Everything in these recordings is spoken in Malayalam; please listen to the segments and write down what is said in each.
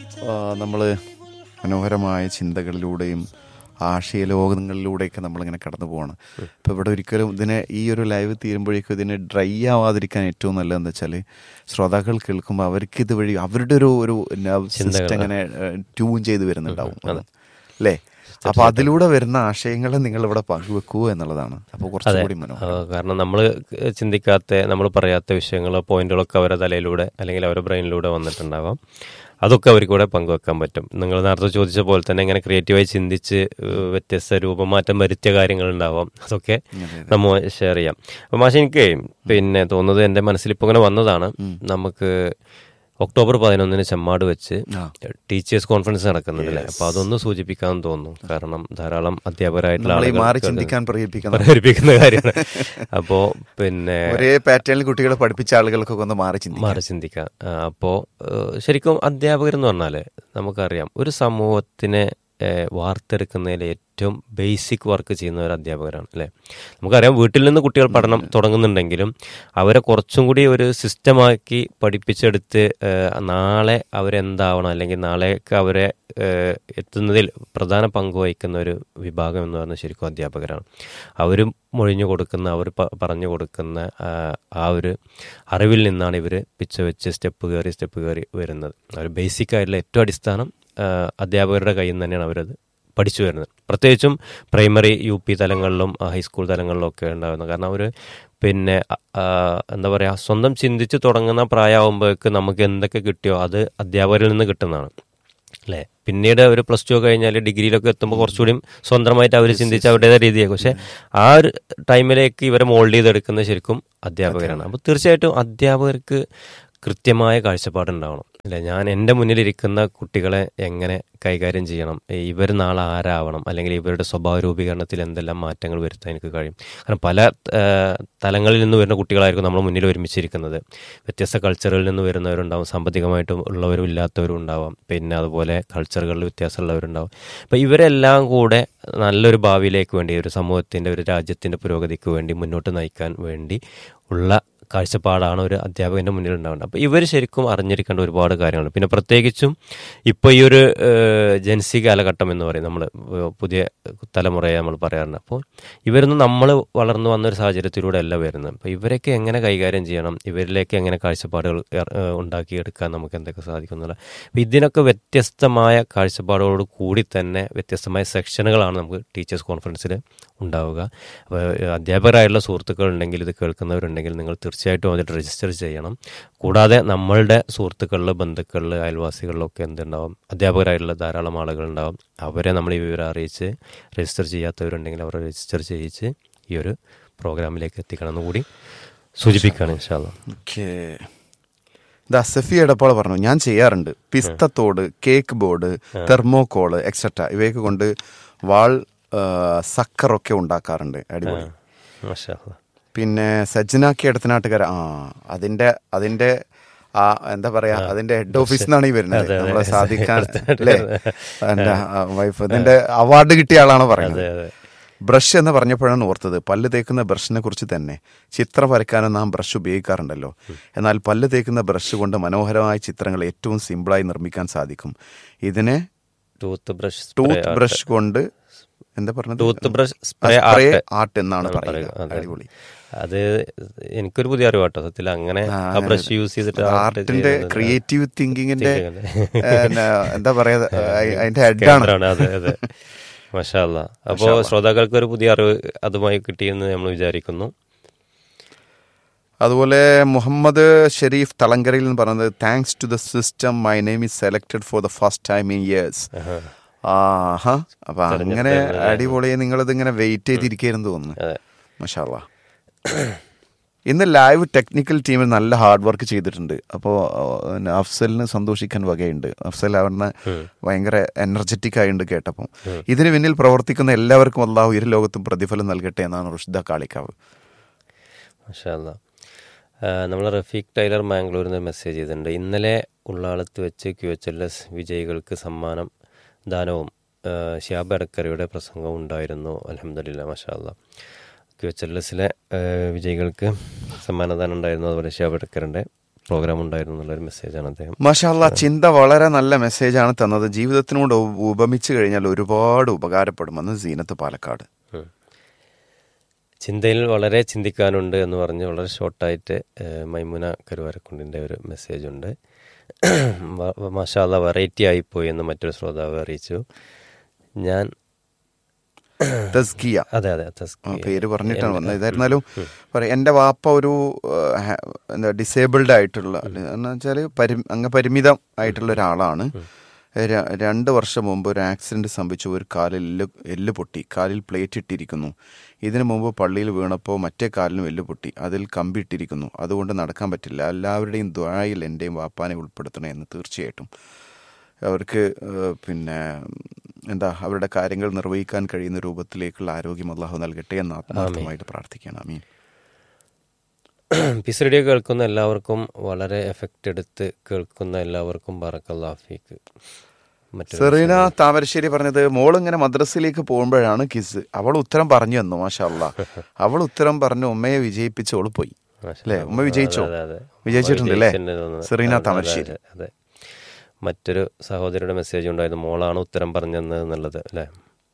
നമ്മൾ മനോഹരമായ ചിന്തകളിലൂടെയും ആശയലോകങ്ങളിലൂടെയൊക്കെ നമ്മളിങ്ങനെ കടന്നു പോവാണ് ഇപ്പം ഇവിടെ ഒരിക്കലും ഇതിനെ ഈ ഒരു ലൈവ് തീരുമ്പോഴേക്കും ഇതിന് ഡ്രൈ ആവാതിരിക്കാൻ ഏറ്റവും നല്ലതെന്ന് വെച്ചാൽ ശ്രോതാക്കൾ കേൾക്കുമ്പോൾ അവർക്ക് ഇതുവഴി അവരുടെ ഒരു ഒരു nerve system ഇങ്ങനെ ട്യൂൺ ചെയ്ത് വരുന്നുണ്ടാവും അല്ലേ അപ്പൊ അതിലൂടെ വരുന്ന ആശയങ്ങളെ നിങ്ങൾ ഇവിടെ പങ്കുവെക്കൂ എന്നുള്ളതാണ് അപ്പോൾ കുറച്ചുകൂടി മനോഹരം ആ, കാരണം നമ്മൾ ചിന്തിക്കാത്ത നമ്മൾ പറയാത്ത വിഷയങ്ങളോ പോയിന്റുകളൊക്കെ അവരുടെ തലയിലൂടെ അല്ലെങ്കിൽ അവരുടെ ബ്രെയിനിലൂടെ വന്നിട്ടുണ്ടാവാം അതൊക്കെ അവർക്ക് കൂടെ പങ്കുവെക്കാൻ പറ്റും നിങ്ങൾ നേരത്തെ ചോദിച്ച പോലെ തന്നെ ഇങ്ങനെ ക്രിയേറ്റീവായി ചിന്തിച്ച് ഏഹ്, വ്യത്യസ്ത രൂപമാറ്റം വരുത്തിയ കാര്യങ്ങളുണ്ടാവാം അതൊക്കെ നമ്മൾ ഷെയർ ചെയ്യാം അപ്പം മാഷെ എനിക്ക് പിന്നെ തോന്നുന്നത് എൻ്റെ മനസ്സിൽ ഇപ്പോൾ ഇങ്ങനെ വന്നതാണ് നമുക്ക് ഒക്ടോബർ പതിനൊന്നിന് ചെമ്മാട് വെച്ച് ടീച്ചേഴ്സ് കോൺഫറൻസ് നടക്കുന്നുണ്ടല്ലേ അപ്പൊ അതൊന്ന് സൂചിപ്പിക്കാൻ തോന്നുന്നു കാരണം ധാരാളം അധ്യാപകരായിട്ടുള്ള നമ്മൾ ഈ ആളുകൾ മാറി ചിന്തിക്കാൻ പ്രേരിപ്പിക്കുന്ന പ്രേരിപ്പിക്കുന്ന കാര്യമാണ് അപ്പോ പിന്നെ ഒരേ പാറ്റേണിൽ കുട്ടികളെ പഠിപ്പിച്ച ആളുകൾക്കൊക്കെ ഒന്ന് മാറി ചിന്തിക്കാം മാറി ചിന്തിക്കാം ആ, അപ്പോ ഏഹ്, ശരിക്കും അധ്യാപകർ എന്ന് പറഞ്ഞാല് നമുക്കറിയാം ഒരു സമൂഹത്തിനെ ഏഹ്, വാർത്തെടുക്കുന്നതിൽ ഏറ്റവും ബേസിക് വർക്ക് ചെയ്യുന്ന ഒരു അധ്യാപകരാണ് അല്ലേ നമുക്കറിയാം വീട്ടിൽ നിന്ന് കുട്ടികൾ പഠനം തുടങ്ങുന്നുണ്ടെങ്കിലും അവരെ കുറച്ചും കൂടി ഒരു സിസ്റ്റമാക്കി പഠിപ്പിച്ചെടുത്ത് ഏഹ്, നാളെ അവരെന്താവണം അല്ലെങ്കിൽ നാളേക്ക് അവരെ ഏഹ്, എത്തുന്നതിൽ പ്രധാന പങ്ക് വഹിക്കുന്ന ഒരു വിഭാഗം എന്ന് പറയുന്നത് ശരിക്കും അധ്യാപകരാണ് അവരും മൊഴിഞ്ഞു കൊടുക്കുന്ന അവർ പ- പറഞ്ഞു കൊടുക്കുന്ന ആ, ആ ഒരു അറിവിൽ നിന്നാണ് ഇവർ പിച്ച വെച്ച് സ്റ്റെപ്പ് കയറി സ്റ്റെപ്പ് കയറി വരുന്നത് ഒരു ബേസിക് ആയിട്ടുള്ള ഏറ്റവും അടിസ്ഥാനം ആ, അധ്യാപകരുടെ കയ്യിൽ നിന്ന് തന്നെയാണ് അവരത് പഠിച്ചു വരുന്നത് പ്രത്യേകിച്ചും പ്രൈമറി യു പി തലങ്ങളിലും ആ, ഹൈസ്കൂൾ തലങ്ങളിലും ഒക്കെ ഉണ്ടാകുന്നത് കാരണം അവർ പിന്നെ അ- ആ, എന്താ പറയുക സ്വന്തം ചിന്തിച്ച് തുടങ്ങുന്ന പ്രായമാകുമ്പോഴേക്ക് നമുക്ക് എന്തൊക്കെ കിട്ടിയോ അത് അധ്യാപകരിൽ നിന്ന് കിട്ടുന്നതാണ് അല്ലേ പിന്നീട് അവർ പ്ലസ് ടു കഴിഞ്ഞാൽ ഡിഗ്രിയിലൊക്കെ എത്തുമ്പോൾ കുറച്ചുകൂടി സ്വന്തമായിട്ട് അവർ ചിന്തിച്ച അവരുടേതായ രീതിയാക്കും പക്ഷെ ആ ഒരു ടൈമിലേക്ക് ഇവരെ മോൾഡ് ചെയ്തെടുക്കുന്നത് ശരിക്കും അധ്യാപകരാണ് അപ്പോൾ തീർച്ചയായിട്ടും അധ്യാപകർക്ക് കൃത്യമായ കാഴ്ചപ്പാടുണ്ടാവണം അല്ലെ ഞാൻ എൻ്റെ മുന്നിലിരിക്കുന്ന കുട്ടികളെ എങ്ങനെ കൈകാര്യം ചെയ്യണം ഇവർ നാളെ ആരാവണം അല്ലെങ്കിൽ ഇവരുടെ സ്വഭാവ രൂപീകരണത്തിൽ എന്തെല്ലാം മാറ്റങ്ങൾ വരുത്താൻ എനിക്ക് കഴിയും കാരണം പല ആ, തലങ്ങളിൽ നിന്ന് വരുന്ന കുട്ടികളായിരിക്കും നമ്മൾ മുന്നിൽ ഒരുമിച്ചിരിക്കുന്നത് വ്യത്യസ്ത കൾച്ചറുകളിൽ നിന്ന് വരുന്നവരുണ്ടാവും സാമ്പത്തികമായിട്ടും ഉള്ളവരും ഇല്ലാത്തവരും ഉണ്ടാവാം പിന്നെ അതുപോലെ കൾച്ചറുകളിൽ വ്യത്യാസമുള്ളവരുണ്ടാവും അപ്പോൾ ഇവരെല്ലാം കൂടെ നല്ലൊരു ഭാവിയിലേക്ക് വേണ്ടി ഒരു സമൂഹത്തിൻ്റെ ഒരു രാജ്യത്തിൻ്റെ പുരോഗതിക്ക് വേണ്ടി മുന്നോട്ട് നയിക്കാൻ വേണ്ടി ഉള്ള കാഴ്ചപ്പാടാണ് ഒരു അധ്യാപകന്റെ മുന്നിൽ ഉണ്ടാവേണ്ടത് അപ്പോൾ ഇവർ ശരിക്കും അറിഞ്ഞിരിക്കേണ്ട ഒരുപാട് കാര്യങ്ങൾ പിന്നെ പ്രത്യേകിച്ചും ഇപ്പോൾ ഈ ഒരു ഏഹ്, ജൻസി കാലഘട്ടം എന്ന് പറയും നമ്മൾ പുതിയ തലമുറയെ നമ്മൾ പറയാറുണ്ട് അപ്പോൾ ഇവരൊന്നും നമ്മൾ വളർന്നു വന്ന ഒരു സാഹചര്യത്തിലൂടെ അല്ല വരുന്നത് അപ്പോൾ ഇവരൊക്കെ എങ്ങനെ കൈകാര്യം ചെയ്യണം ഇവരിലേക്ക് എങ്ങനെ കാഴ്ചപ്പാടുകൾ ഏർ, ഏഹ്, ഉണ്ടാക്കിയെടുക്കാൻ നമുക്ക് എന്തൊക്കെ സാധിക്കും എന്നുള്ള അപ്പോൾ ഇതിനൊക്കെ വ്യത്യസ്തമായ കാഴ്ചപ്പാടുകളോട് കൂടി തന്നെ വ്യത്യസ്തമായ സെക്ഷനുകളാണ് നമുക്ക് ടീച്ചേഴ്സ് കോൺഫറൻസിൽ ഉണ്ടാവുക അപ്പോൾ അധ്യാപകരായിട്ടുള്ള സുഹൃത്തുക്കൾ ഉണ്ടെങ്കിൽ ഇത് കേൾക്കുന്നവരുണ്ടെങ്കിൽ നിങ്ങൾ തീർച്ചയായിട്ടും അതിൽ രജിസ്റ്റർ ചെയ്യണം കൂടാതെ നമ്മളുടെ സുഹൃത്തുക്കളിൽ ബന്ധുക്കളിൽ അയൽവാസികളിലൊക്കെ എന്തുണ്ടാവും അധ്യാപകരായിട്ടുള്ള ധാരാളം ആളുകളുണ്ടാവും അവരെ നമ്മൾ ഈ വിവരം അറിയിച്ച് രജിസ്റ്റർ ചെയ്യാത്തവരുണ്ടെങ്കിൽ അവരെ രജിസ്റ്റർ ചെയ്യിച്ച് ഈ ഒരു പ്രോഗ്രാമിലേക്ക് എത്തിക്കണം എന്ന് കൂടി സൂചിപ്പിക്കുകയാണ് ഇൻഷാല്ല ഓക്കേ ഇത് അസഫി എടപ്പാൾ പറഞ്ഞു ഞാൻ ചെയ്യാറുണ്ട് പിസ്തത്തോട് കേക്ക് ബോർഡ് തെർമോകോള് എക്സെട്ര ഇവയൊക്കെ കൊണ്ട് വാൾ ആ, സക്കറൊക്കെ ഉണ്ടാക്കാറുണ്ട് അടിപൊളി മാഷാ പിന്നെ സജ്ജനാക്കി ഇടത്തനാട്ടുകാർ ആ അതിന്റെ അതിന്റെ ആ എന്താ പറയാ അതിന്റെ ഹെഡ് ഓഫീസിൽ നിന്നാണ് ഈ വരുന്നത് നമ്മളെ സാധിക്കാൻ അല്ലേ എന്റെ വൈഫ് ഇതിന്റെ അവാർഡ് കിട്ടിയ ആളാണ് പറയുന്നത് അതെ അതെ ബ്രഷ് എന്ന് പറഞ്ഞപ്പോഴാണ് ഓർത്തത് പല്ല് തേക്കുന്ന ബ്രഷിനെ കുറിച്ച് തന്നെ ചിത്രം വരയ്ക്കാനും നാം ബ്രഷ് ഉപയോഗിക്കാറുണ്ടല്ലോ എന്നാൽ പല്ല് തേക്കുന്ന ബ്രഷ് കൊണ്ട് മനോഹരമായ ചിത്രങ്ങൾ ഏറ്റവും സിമ്പിളായി നിർമ്മിക്കാൻ സാധിക്കും ഇതിനെ ടൂത്ത് ബ്രഷ് ടൂത്ത് ബ്രഷ് കൊണ്ട് എന്താ പറഞ്ഞത് tooth brush spray spray art art എന്നാണ് എന്നാണ് പറയുക പറയുക. അതെ. അടിപൊളി അത് എനിക്കൊരു പുതിയ അറിവ് കേട്ടോ സത്യത്തിൽ അങ്ങനെ ആ ബ്രഷ് യൂസ് ചെയ്തിട്ട് art ആർട്ടിന്റെ ചെയ്യുന്നത് ക്രിയേറ്റീവ് തിങ്കിങ്ങിന്റെ Thinking എന്താ പറയാ അതിന്റെ ഹെഡാണ് കേന്ദ്രമാണ് അതെ അതെ മഷാല്ല അപ്പോൾ ശ്രോതാക്കൾക്ക് ഒരു പുതിയ അറിവ് അതുമായി കിട്ടിയെന്ന് നമ്മൾ വിചാരിക്കുന്നു അതുപോലെ മുഹമ്മദ് ഷെരീഫ് തളങ്കരയിൽ എന്ന് പറഞ്ഞത് thanks to the system my name is selected for the first time in years ആഹാ അപ്പൊ അങ്ങനെ അടിപൊളി നിങ്ങളിത് ഇങ്ങനെ വെയിറ്റ് ചെയ്തിരിക്കുന്നു തോന്നുന്നു അതെ മഷാല്ല ഇന്ന് ലൈവ് ടെക്നിക്കൽ ടീമിൽ നല്ല ഹാർഡ് വർക്ക് ചെയ്തിട്ടുണ്ട് അപ്പോൾ അഫ്സലിന് സന്തോഷിക്കാൻ വകയുണ്ട് അഫ്സൽ അവരുടെ ഭയങ്കര എനർജറ്റിക് ആയിട്ടുണ്ട് കേട്ടപ്പോൾ ഇതിന് പിന്നിൽ പ്രവർത്തിക്കുന്ന എല്ലാവർക്കും അള്ളാഹു ഇരു ലോകത്തും പ്രതിഫലം നൽകട്ടെ എന്നാണ് റുഷിദ കാളിക്കാവ് മഷാല്ല നമ്മൾ റഫീഖ് ടൈലർ മാംഗ്ലൂരിൽ നിന്ന് മെസ്സേജ് ചെയ്തിട്ടുണ്ട് ഇന്നലെ ഉള്ളാളത്ത് വെച്ച് ക്യു എച്ച് എൽ എസ് വിജയികൾക്ക് സമ്മാനം ദാനവും ആ, ഷിയാബ് അടക്കരയുടെ പ്രസംഗവും ഉണ്ടായിരുന്നു അലഹമില്ല മഷാല്ല ക്യു എച്ച് എൽ എസിലെ വിജയികൾക്ക് സമ്മാനദാനം ഉണ്ടായിരുന്നു അതുപോലെ ഷിയാബ് അടക്കറിൻ്റെ പ്രോഗ്രാം ഉണ്ടായിരുന്നു എന്നുള്ളൊരു മെസ്സേജാണ് അദ്ദേഹം മാഷാല്ല ചിന്ത വളരെ നല്ല മെസ്സേജാണ് തന്നത് ജീവിതത്തിനോട് ഉപ- ഉപമിച്ചു കഴിഞ്ഞാൽ ഒരുപാട് ഉപകാരപ്പെടുമെന്ന് സീനത്ത് പാലക്കാട് ഉം. ചിന്തയിൽ വളരെ ചിന്തിക്കാനുണ്ട് എന്ന് പറഞ്ഞ് വളരെ ഷോർട്ടായിട്ട് ഏഹ്, മൈമുന കരുവാരക്കുണ്ടിൻ്റെ ഒരു മെസ്സേജ് ഉണ്ട് മാഷാല്ല വെറൈറ്റി ആയിപ്പോയി എന്ന് മറ്റൊരു ശ്രോതാവ് അറിയിച്ചു ഞാൻ തസ്കിയ അതെ അതെ ആ, തസ്കി പേര് പറഞ്ഞിട്ടാണ് വന്നത് ഇതായിരുന്നാലും പറയാം എൻ്റെ വാപ്പ ഒരു ആ, ഹാ- എന്താ ഡിസേബിൾഡ് ആയിട്ടുള്ള എന്ന് വെച്ചാൽ പരി അങ്ങ് പരിമിതം ആയിട്ടുള്ള ഒരാളാണ് ര- രണ്ട് വർഷം മുമ്പ് ഒരു ആക്സിഡന്റ് സംഭവിച്ചു ഒരു കാലിൽ എല്ല് എല്ല് പൊട്ടി കാലിൽ പ്ലേറ്റ് ഇട്ടിരിക്കുന്നു ഇതിനു മുമ്പ് പള്ളിയിൽ വീണപ്പോൾ മറ്റേ കാലിനും എല്ല് പൊട്ടി അതിൽ കമ്പി ഇട്ടിരിക്കുന്നു അതുകൊണ്ട് നടക്കാൻ പറ്റില്ല എല്ലാവരുടെയും ദ്വായിൽ എൻ്റെയും വാപ്പാനെ ഉൾപ്പെടുത്തണേ എന്ന് തീർച്ചയായിട്ടും അവർക്ക് ഏഹ്, പിന്നെ എന്താ അവരുടെ കാര്യങ്ങൾ നിർവഹിക്കാൻ കഴിയുന്ന രൂപത്തിലേക്കുള്ള ആരോഗ്യം അള്ളാഹു നൽകട്ടെ എന്ന് ആത്മാർത്ഥമായിട്ട് പ്രാർത്ഥിക്കണം അമീൻ പീസ് റേഡിയോ കേൾക്കുന്ന എല്ലാവർക്കും വളരെ എഫക്റ്റ് എടുത്ത് കേൾക്കുന്ന എല്ലാവർക്കും ബറക്കല്ലാഫിക്ക് മറ്റൊരു സെറീന താമരശ്ശേരി പറഞ്ഞത് മോൾ ഇങ്ങനെ മദ്രസയിലേക്ക് പോകുമ്പോഴാണ് കിസ് അവൾ ഉത്തരം പറഞ്ഞു തന്നു മാഷല്ല അവൾ ഉത്തരം പറഞ്ഞു ഉമ്മയെ വിജയിപ്പിച്ച് അവള് പോയി മാഷാ അല്ലേ ഉമ്മ വിജയിച്ചോ അതെ, അതെ. വിജയിച്ചിട്ടുണ്ട് അല്ലേ വിജയിച്ചിട്ടുണ്ട് തോന്നുന്നു. സെറീന അതെ, താമരശ്ശേരി അതെ, അതെ മറ്റൊരു സഹോദരിയുടെ മെസ്സേജ് ഉണ്ടായിരുന്നു മോളാണ് ഉത്തരം പറഞ്ഞത് എന്നുള്ളത് അല്ലേ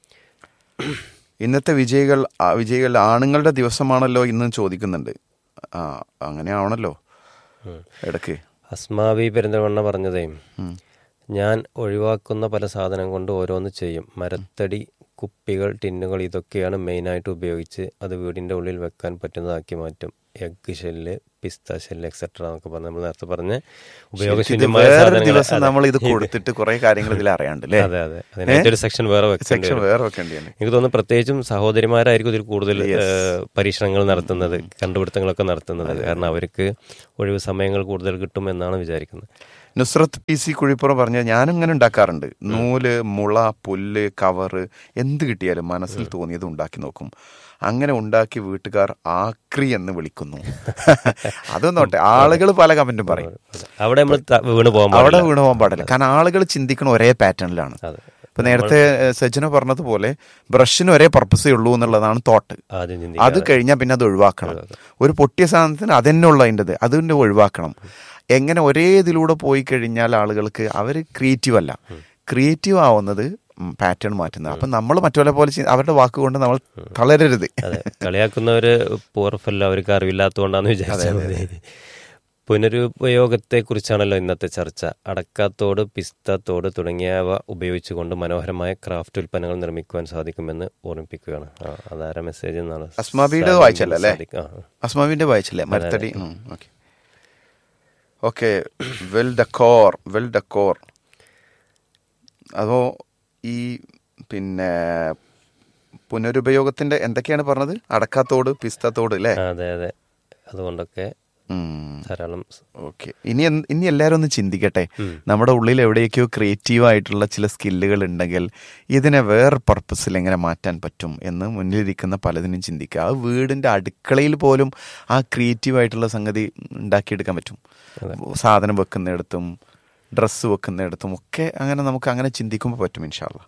ഇന്നത്തെ വിജയികൾ ആ, വിജയികൾ ആണുങ്ങളുടെ ദിവസമാണല്ലോ ഇന്ന് ചോദിക്കുന്നുണ്ട് ആ അങ്ങനെ ആവണല്ലോ ഉം. ഇടയ്ക്ക് അസ്മാവി പെരിന്തൽമണ്ണ പറഞ്ഞതേ ഉം. ഞാൻ ഒഴിവാക്കുന്ന പല സാധനം കൊണ്ട് ഓരോന്ന് ചെയ്യും മരത്തടി കുപ്പികൾ ടിന്നുകൾ ഇതൊക്കെയാണ് മെയിനായിട്ട് ഉപയോഗിച്ച് അത് വീടിൻ്റെ ഉള്ളിൽ വെക്കാൻ പറ്റുന്നതാക്കി മാറ്റും എഗ് ഷെല്ല് പിസ്ത ഷെല്ല് എക്സെട്ര എന്നൊക്കെ പറഞ്ഞ് നമ്മൾ നേരത്തെ പറഞ്ഞ ഇത് ഉപയോഗശൂന്യമായ വേറൊരു സാധനങ്ങൾ ദിവസം അതെ. നമ്മൾ ഇത് കൊടുത്തിട്ട് കുറെ കാര്യങ്ങൾ ഇതിൽ അറിയാണ്ട് അല്ലേ അതെ അതെ അതിനായിട്ടൊരു സെക്ഷൻ വേറെ വെക്കേണ്ടി സെക്ഷൻ വരും. വേറെ വെക്കേണ്ടിയാണ് എനിക്ക് തോന്നുന്നു പ്രത്യേകിച്ചും സഹോദരിമാരായിരിക്കും ഇതിൽ കൂടുതൽ ഏഹ്, പരീക്ഷണങ്ങൾ നടത്തുന്നത് കണ്ടുപിടുത്തങ്ങളൊക്കെ നടത്തുന്നത് കാരണം അവർക്ക് ഒഴിവ് സമയങ്ങൾ കൂടുതൽ കിട്ടും എന്നാണ് വിചാരിക്കുന്നത് നുസ്രത്ത് പി സി കുഴിപ്പുറം പറഞ്ഞ ഞാനും ഇങ്ങനെ ഉണ്ടാക്കാറുണ്ട് നൂല് മുള പുല്ല് കവറ് എന്ത് കിട്ടിയാലും മനസ്സിൽ തോന്നിയത് ഉണ്ടാക്കി നോക്കും അങ്ങനെ ഉണ്ടാക്കി വീട്ടുകാർ ആക്രി എന്ന് വിളിക്കുന്നു അതൊന്നോട്ടെ ആളുകൾ പല കമന്റും പറയും അവിടെ നമ്മൾ ത- വീണ് പോകാൻ അവിടെ പാടില്ല വീണ് പോകാൻ പാടില്ല കാരണം ആളുകൾ ചിന്തിക്കണ ഒരേ പാറ്റേണിലാണ് അതെ ഇപ്പൊ നേരത്തെ ഏഹ്, സജ്ജന പറഞ്ഞതുപോലെ ബ്രഷിന് ഒരേ പർപ്പസേ ഉള്ളൂ എന്നുള്ളതാണ് തോട്ട് ആദ്യം അത് ചിന്തിക്കാതെ കഴിഞ്ഞാൽ പിന്നെ അത് ഒഴിവാക്കണം ഒരു പൊട്ടിയ സാധനത്തിന് അതന്നെ ഉള്ള അതിൻ്റെത് അതിൻ്റെ ഒഴിവാക്കണം എങ്ങനെ ഒരേ ഇതിലൂടെ പോയി കഴിഞ്ഞാൽ ആളുകൾക്ക് അവർ ക്രിയേറ്റീവ് അല്ല ക്രിയേറ്റീവ് ആവുന്നത് പാറ്റേൺ മാറ്റുന്നത് അപ്പം നമ്മൾ മറ്റുള്ള പോലെ ചെയ്യ- അവരുടെ വാക്കുകൊണ്ട് നമ്മൾ തളരരുത് അതെ കളിയാക്കുന്നവര് പൂർഫല്ല അവർക്ക് അറിവില്ലാത്തതുകൊണ്ടാന്ന് വിചാരിച്ചാൽ മതി പുനരുപയോഗത്തെ കുറിച്ചാണല്ലോ ഇന്നത്തെ ചർച്ച അടക്കാത്തോട് പിസ്തത്തോട് തുടങ്ങിയവ ഉപയോഗിച്ചുകൊണ്ട് മനോഹരമായ ക്രാഫ്റ്റ് ഉൽപ്പന്നങ്ങൾ നിർമ്മിക്കുവാൻ സാധിക്കുമെന്ന് ഓർമ്മിപ്പിക്കുകയാണ് ആ, അതാര മെസ്സേജ് എന്നാണ് അസ്മാബിയുടെ വായിച്ചല്ലോ അല്ലേ? സാദിഖ്. ആ, ആ. അസ്മാവിൻ്റെ വായിച്ചില്ലേ മരത്തടി okay okay wall decor wall decor അതോ ഈ പിന്നെ പുനരുപയോഗത്തിന്റെ എന്തൊക്കെയാണ് പറഞ്ഞത് അടക്കാത്തോട് പിസ്തത്തോട് അല്ലേ ആ, അതെ അതെ അതുകൊണ്ടൊക്കെ ഉം. ധാരാളം സ്- ഓക്കെ ഇനി എന്ത്- ഇനി എല്ലാവരും ഒന്ന് ചിന്തിക്കട്ടെ നമ്മുടെ ഉള്ളിൽ എവിടെയൊക്കെയോ ക്രിയേറ്റീവ് ആയിട്ടുള്ള ചില സ്കില്ലുകൾ ഉണ്ടെങ്കിൽ ഇതിനെ വേറെ പർപ്പസിൽ എങ്ങനെ മാറ്റാൻ പറ്റും എന്ന് മുന്നിലിരിക്കുന്ന പലതിനും ചിന്തിക്കുക ആ വീടിന്റെ അടുക്കളയിൽ പോലും ആ ക്രിയേറ്റീവ് ആയിട്ടുള്ള സംഗതി ഉണ്ടാക്കിയെടുക്കാൻ പറ്റും സാധനം വെക്കുന്നിടത്തും ഡ്രസ്സ് വെക്കുന്നിടത്തും ഒക്കെ അങ്ങനെ നമുക്ക് അങ്ങനെ ചിന്തിക്കുമ്പോൾ പറ്റും ഇൻഷാല്ല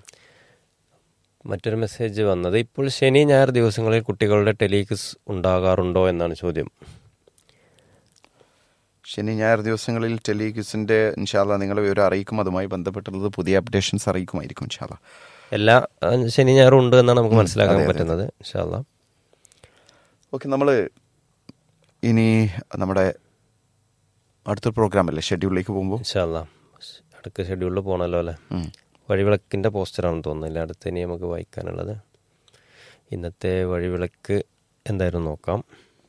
മറ്റൊരു മെസ്സേജ് വന്നത് ഇപ്പോൾ ശനി ഞായർ ദിവസങ്ങളിൽ കുട്ടികളുടെ ടെലിക്സ് ഉണ്ടാകാറുണ്ടോ എന്നാണ് ചോദ്യം ശനി ഞായർ ദിവസങ്ങളിൽ ടെലിക്യൂസിന്റെ ഇൻഷാല്ല നിങ്ങളെ വിവരം അറിയിക്കും അതുമായി ബന്ധപ്പെട്ടുള്ളത് പുതിയ അപ്ഡേഷൻസ് അറിയിക്കുമായിരിക്കും ഇൻഷാല്ല എല്ലാ ആ, ശനി ഞായറും ഉണ്ട് എന്നാണ് നമുക്ക് മനസ്സിലാക്കാൻ പറ്റുന്നത് ഇൻഷാല്ലാ ഓക്കെ നമ്മൾ ഇനി നമ്മുടെ അടുത്ത പ്രോഗ്രാം അല്ലേ ഷെഡ്യൂളിലേക്ക് പോകുമ്പോൾ ഇൻഷാല്ലാ അടുത്ത ഷെഡ്യൂളിൽ പോകണമല്ലോ അല്ലേ വഴിവിളക്കിൻ്റെ പോസ്റ്ററാണെന്ന് തോന്നുന്നില്ല അടുത്ത് ഇനി നമുക്ക് വായിക്കാനുള്ളത് ഇന്നത്തെ വഴിവിളക്ക് എന്തായാലും നോക്കാം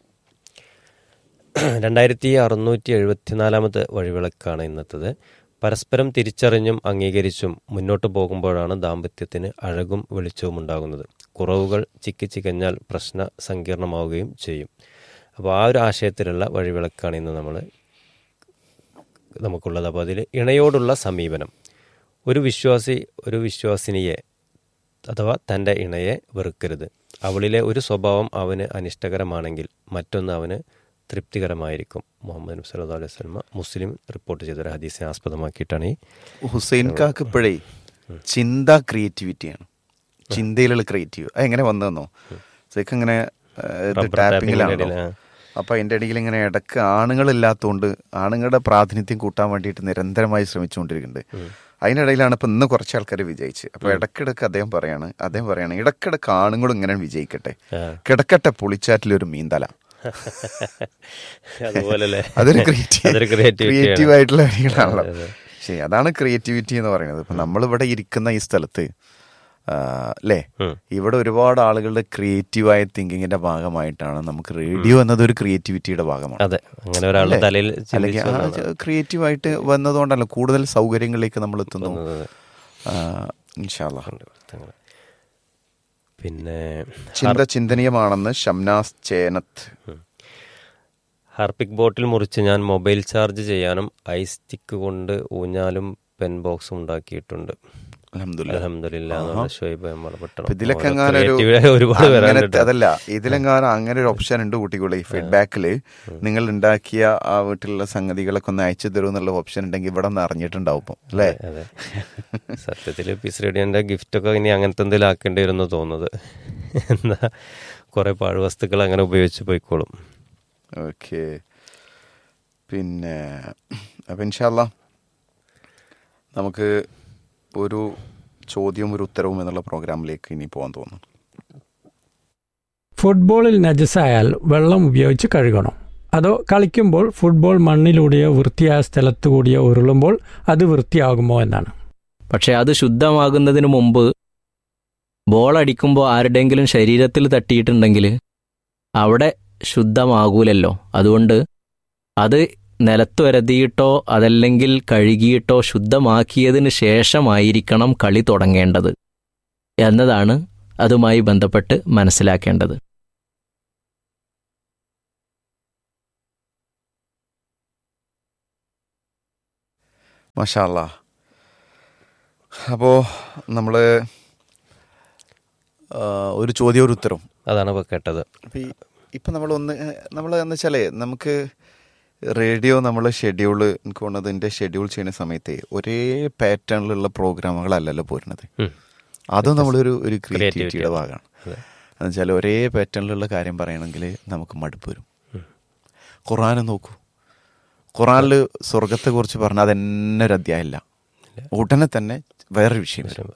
രണ്ടായിരത്തി അറുന്നൂറ്റി എഴുപത്തിനാലാമത്തെ വഴിവിളക്കാണ് ഇന്നത്തത് പരസ്പരം തിരിച്ചറിഞ്ഞും അംഗീകരിച്ചും മുന്നോട്ട് പോകുമ്പോഴാണ് ദാമ്പത്യത്തിന് അഴകും വെളിച്ചവും ഉണ്ടാകുന്നത് കുറവുകൾ ചിക്കി ചികഞ്ഞാൽ പ്രശ്ന സങ്കീർണമാവുകയും ചെയ്യും അപ്പോൾ ആ ഒരു ആശയത്തിലുള്ള വഴിവിളക്കാണ് ഇന്ന് നമ്മൾ നമുക്കുള്ളത് അപ്പോൾ അതിൽ ഇണയോടുള്ള സമീപനം ഒരു വിശ്വാസി ഒരു വിശ്വാസിനിയെ അഥവാ തൻ്റെ ഇണയെ വെറുക്കരുത് അവളിലെ ഒരു സ്വഭാവം അവന് അനിഷ്ടകരമാണെങ്കിൽ മറ്റൊന്ന് അവന് തൃപ്തികരമായിരിക്കും മുഹമ്മദ് നബി സല്ലല്ലാഹു അലൈഹി വസല്ലമ മുസ്ലിം റിപ്പോർട്ട് ചെയ്ത ഒരു ഹദീസിനെ ആസ്പദമാക്കിയിട്ടാണ് ഈ ഹുസൈൻ കാക്ക് ഇപ്പോഴേ ചിന്ത ക്രിയേറ്റിവിറ്റിയാണ് ചിന്തയിലുള്ള ക്രിയേറ്റീവ് അത് എങ്ങനെ വന്നതെന്നോ ശരിക്കും ഇങ്ങനെ Rubber ടാപ്പിങ്ങിലാണല്ലോ tapping ന്റെ ഇടയില്, അപ്പൊ അതിന്റെ ഇടയിൽ ഇങ്ങനെ ഇടക്ക് ആണുങ്ങളില്ലാത്തതുകൊണ്ട് ആണുങ്ങളുടെ പ്രാതിനിധ്യം കൂട്ടാൻ വേണ്ടിയിട്ട് നിരന്തരമായി ശ്രമിച്ചുകൊണ്ടിരിക്കുന്നുണ്ട് അതിനിടയിലാണ് ഇപ്പൊ ഇന്ന് കുറച്ച് ആൾക്കാർ വിജയിച്ച് അപ്പൊ ഇടക്കിടക്ക് അദ്ദേഹം പറയാണ് അദ്ദേഹം പറയാണ് ഇടക്കിടക്ക് ആണുങ്ങളും ഇങ്ങനെ വിജയിക്കട്ടെ ആ. കിടക്കട്ടെ പുളിച്ചാറ്റിലൊരു മീന്തല അതുപോലല്ലേ അതൊരു ക്രിയേറ്റീവ് അതൊരു creativity ആണ്. ക്രിയേറ്റീവ് ആയിട്ടുള്ള വരികളാണല്ലോ അതെ, അതെ. ശരി അതാണ് ക്രിയേറ്റിവിറ്റി എന്ന് പറയുന്നത് ഇപ്പൊ നമ്മളിവിടെ ഇരിക്കുന്ന ഈ സ്ഥലത്ത് ആ, അല്ലേ ഉം. ഇവിടെ ഒരുപാട് ആളുകളുടെ ക്രിയേറ്റീവായ തിങ്കിങ്ങിന്റെ ഭാഗമായിട്ടാണ് നമുക്ക് റേഡിയോ എന്നത് ഒരു ക്രിയേറ്റിവിറ്റിയുടെ ഭാഗമാണ് അതെ അങ്ങനെ ഒരാളുടെ തലയിൽ അല്ലെങ്കിൽ ചിന്തിച്ചു ക്രിയേറ്റീവായിട്ട് വന്നതുകൊണ്ടല്ല കൂടുതൽ സൗകര്യങ്ങളിലേക്ക് നമ്മൾ എത്തുന്നു വന്നത്. ആ, ഇൻഷാല്ലാ. അങ്ങനെ. പിന്നെ ചിന്ത ചിന്തനീയമാണെന്ന് ഷംനാസ് ചേനത്ത് ഹാർപ്പിക് ബോട്ടിൽ മുറിച്ച് ഞാൻ മൊബൈൽ ചാർജ് ചെയ്യാനും ഐസ് സ്റ്റിക്ക് കൊണ്ട് ഊഞ്ഞാലും പെൻ ബോക്സും ഉണ്ടാക്കിയിട്ടുണ്ട് അൽഹംദുലില്ലാ. അലഹമില്ല ഷുഹൈബ് നമ്മൾ പെട്ടെന്ന് അപ്പൊ ഇതിലൊക്കെ ഓരോ എങ്ങാനും ഒരു creative ഒരുപാട് അങ്ങനത്തെ വരാനുണ്ട് അതല്ല ഇതിലെങ്ങാനും അങ്ങനെ ഒരു ഓപ്ഷൻ ഉണ്ട് കുട്ടികളെ ഈ ഫീഡ്ബാക്കില് നിങ്ങൾ ഉണ്ടാക്കിയ ആ വീട്ടിലുള്ള സംഗതികളൊക്കെ ഒന്ന് അയച്ചു തരൂ എന്നുള്ള ഓപ്ഷൻ ഉണ്ടെങ്കിൽ ഇവിടെ ഒന്ന് അറിഞ്ഞിട്ടുണ്ടാവും ഇപ്പം അല്ലേ അതെ സത്യത്തിൽ പീസ് റേഡിയോന്റെ ഗിഫ്റ്റ് ഒക്കെ ഇനി അങ്ങനത്തെ എന്തെങ്കിലും ആക്കേണ്ടി വരുമെന്ന് തോന്നുന്നത് എന്താ കുറെ പാഴ്വസ്തുക്കൾ അങ്ങനെ ഉപയോഗിച്ച് പോയിക്കോളും ഓക്കെ പിന്നെ അപ്പം ഇൻഷാല്ല നമുക്ക് ഒരു ചോദ്യവും ഒരു ഉത്തരവും എന്നുള്ള പ്രോഗ്രാമിലേക്ക് ഇനി പോകാൻ തോന്നുന്നു ഫുട്ബോളിൽ നജസായാൽ വെള്ളം ഉപയോഗിച്ച് കഴുകണം അതോ കളിക്കുമ്പോൾ ഫുട്ബോൾ മണ്ണിലൂടെയോ വൃത്തിയായ സ്ഥലത്തുകൂടിയോ ഉരുളുമ്പോൾ അത് വൃത്തിയാകുമോ എന്നാണ് പക്ഷെ അത് ശുദ്ധമാകുന്നതിന് മുമ്പ് ബോൾ അടിക്കുമ്പോൾ ആരുടെയെങ്കിലും ശരീരത്തിൽ തട്ടിയിട്ടുണ്ടെങ്കിൽ അവിടെ ശുദ്ധമാകൂലല്ലോ അതുകൊണ്ട് അത് നിലത്തുരതിയിട്ടോ അതല്ലെങ്കിൽ കഴുകിയിട്ടോ ശുദ്ധമാക്കിയതിന് ശേഷമായിരിക്കണം കളി തുടങ്ങേണ്ടത് എന്നതാണ് അതുമായി ബന്ധപ്പെട്ട് മനസ്സിലാക്കേണ്ടത് മഷാല്ല അപ്പോൾ നമ്മൾ ഒരു ചോദ്യം ഒരു ഉത്തരവും അതാണ് ഇപ്പൊ കേട്ടത് അപ്പം ഈ ഇപ്പം നമ്മളൊന്ന് നമ്മൾ എന്ന് വെച്ചാലേ നമുക്ക് റേഡിയോ നമ്മൾ ഷെഡ്യൂൾ എനിക്ക് തോന്നുന്നത് എൻ്റെ ഷെഡ്യൂൾ ചെയ്യുന്ന സമയത്ത് ഒരേ പാറ്റേണിലുള്ള പ്രോഗ്രാമുകളല്ലല്ലോ പോരുന്നത് ഉം. അതും നമ്മളൊരു ഒരു Creativity ക്രിയേറ്റിവിറ്റിയുടെ ഭാഗമാണ് അതെ. എന്ന് വെച്ചാൽ ഒരേ പാറ്റേണിലുള്ള കാര്യം പറയണമെങ്കിൽ നമുക്ക് മടുപ്പ് വരും ഖുറാൻ നോക്കൂ ഖുറാനിൽ സ്വർഗത്തെക്കുറിച്ച് പറഞ്ഞാൽ അതെന്നെ ഒരു അധ്യായമില്ല ഉടനെ തന്നെ വേറൊരു വിഷയം വരും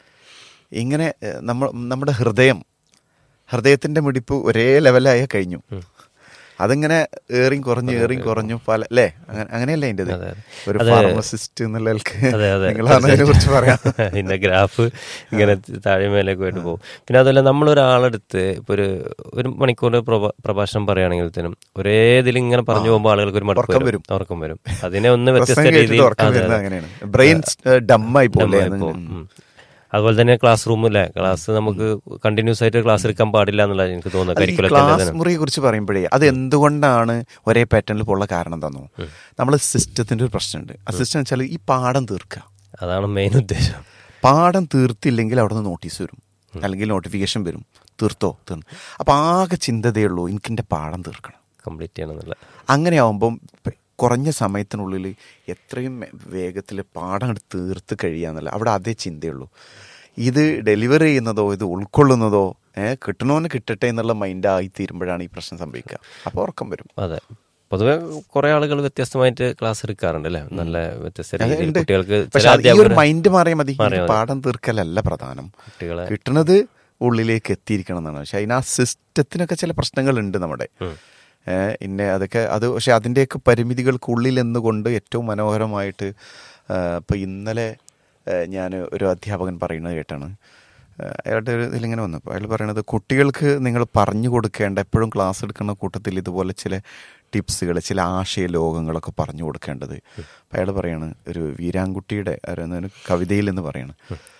ഇങ്ങനെ ഏഹ്, നമ്മ നമ്മുടെ ഹൃദയം ഹൃദയത്തിന്റെ മിടിപ്പ് ഒരേ ലെവലായ കഴിഞ്ഞു അതിങ്ങനെ ഏറിയും കുറഞ്ഞു ഏറിയും കുറഞ്ഞു പല അല്ലേ അങ്ങനെ അങ്ങനെയല്ലേ അതിൻ്റെ അതെ, അതെ. ഒരു അത് ഫാർമസിസ്റ്റ് എന്നുള്ള നിലക്ക് അതെ അതെ നിങ്ങളാണ് അതിനെ കുറിച്ച് പറയാം ഇതിന്റെ ഗ്രാഫ് ഇങ്ങനെ താഴെ മേലേക്ക് പോയിട്ട് പോകും പിന്നെ അതുപോലെ നമ്മളൊരാളെടുത്ത് ഇപ്പൊ ഒരു ഒരു മണിക്കൂർ പ്രഭ- പ്രഭാഷണം പറയുകയാണെങ്കിൽ തരും ഒരേ ഇതിൽ ഇങ്ങനെ പറഞ്ഞു പോകുമ്പോൾ ആളുകൾക്ക് ഒരു മടുപ്പ് ഉറക്കം വരും ഉറക്കം വരും അതിനെ ഒന്ന് വ്യത്യസ്ത പ്രസംഗം കേട്ടിട്ട് രീതിയിൽ ഉറക്കം അതെ, വരുന്നത് അതെ. അങ്ങനെയാണ് ബ്രെയിൻ ഡമ്മായി പോലെ ഡമ്മായി പോകും. ഉം. അതുപോലെ തന്നെ ക്ലാസ് റൂമിലെ ക്ലാസ് നമുക്ക് കണ്ടിന്യൂസ് ആയിട്ട് ക്ലാസ് എടുക്കാൻ പാടില്ല എന്നുള്ള എനിക്ക് തോന്നുന്നത് ഈ കരിക്കുലത്തിന്റെ ക്ലാസ് മുറിയെ കുറിച്ച് പറയുമ്പോഴേ അത് എന്തുകൊണ്ടാണ് ഒരേ പാറ്റേണിൽ പോലുള്ള കാരണം തന്നു നമ്മൾ സിസ്റ്റത്തിന്റെ ഒരു പ്രശ്നമുണ്ട് ആ സിസ്റ്റം വെച്ചാൽ ഈ പാഠം തീർക്കുക അതാണ് മെയിൻ ഉദ്ദേശം പാഠം തീർത്തില്ലെങ്കിൽ അവിടെ നിന്ന് നോട്ടീസ് വരും അല്ലെങ്കിൽ നോട്ടിഫിക്കേഷൻ വരും തീർത്തോ തീർന്നു അപ്പം ആകെ ചിന്തതയുള്ളൂ എനിക്കെൻ്റെ പാഠം തീർക്കണം കംപ്ലീറ്റ് ചെയ്യണം എന്നുള്ള അങ്ങനെ ആവുമ്പം പ- കുറഞ്ഞ സമയത്തിനുള്ളിൽ എത്രയും വേഗത്തിൽ പാഠം അങ്ങട് തീർത്ത് കഴിയാന്നല്ല അവിടെ അതേ ചിന്തയുള്ളൂ ഇത് ഡെലിവറി ചെയ്യുന്നതോ ഇത് ഉൾക്കൊള്ളുന്നതോ ഏഹ് കിട്ടണോന്ന് കിട്ടട്ടെ എന്നുള്ള മൈൻഡ് ആയി തീരുമ്പോഴാണ് ഈ പ്രശ്നം സംഭവിക്കുക അപ്പോൾ ഉറക്കം വരും അതെ പൊതുവെ കുറെ ആളുകൾ വ്യത്യസ്തമായിട്ട് ക്ലാസ് എടുക്കാറുണ്ട് അല്ലേ നല്ല വ്യത്യസ്ത അതെ, രീതിയിൽ ഉണ്ട്. കുട്ടികൾക്ക് പക്ഷെ ചില അത് ഈ ഒരു അധ്യാപകർ മൈൻഡ് മാറിയാൽ മതി മാറിയാൽ ഈ മതി. പാഠം തീർക്കലല്ല പ്രധാനം കുട്ടികളെ കിട്ടണത് ഉള്ളിലേക്ക് എത്തിയിരിക്കണം എന്നാണ് പക്ഷെ അതിന് ആ സിസ്റ്റത്തിനൊക്കെ ചില പ്രശ്നങ്ങളുണ്ട് നമ്മുടെ ഉം. ഏഹ് ഇന്നെ അതൊക്കെ അത് പക്ഷെ അതിൻ്റെയൊക്കെ പരിമിതികൾക്കുള്ളിൽ എന്നുകൊണ്ട് ഏറ്റവും മനോഹരമായിട്ട് ഇപ്പം ഇന്നലെ ഞാൻ ഒരു അധ്യാപകൻ പറയുന്നത് കേട്ടാണ് ഏഹ് അയാളുടെ ഒരു ഇതിലിങ്ങനെ വന്നപ്പോൾ അയാൾ പറയണത് കുട്ടികൾക്ക് നിങ്ങൾ പറഞ്ഞു കൊടുക്കേണ്ട എപ്പോഴും ക്ലാസ് എടുക്കുന്ന കൂട്ടത്തിൽ ഇതുപോലെ ചില ടിപ്സുകൾ ചില ആശയ ലോകങ്ങളൊക്കെ പറഞ്ഞു കൊടുക്കേണ്ടത് അപ്പം അയാൾ പറയാണ് ഒരു വീരാൻകുട്ടിയുടെ ഒരു ഒരു കവിതയിൽ എന്ന് പറയാണ്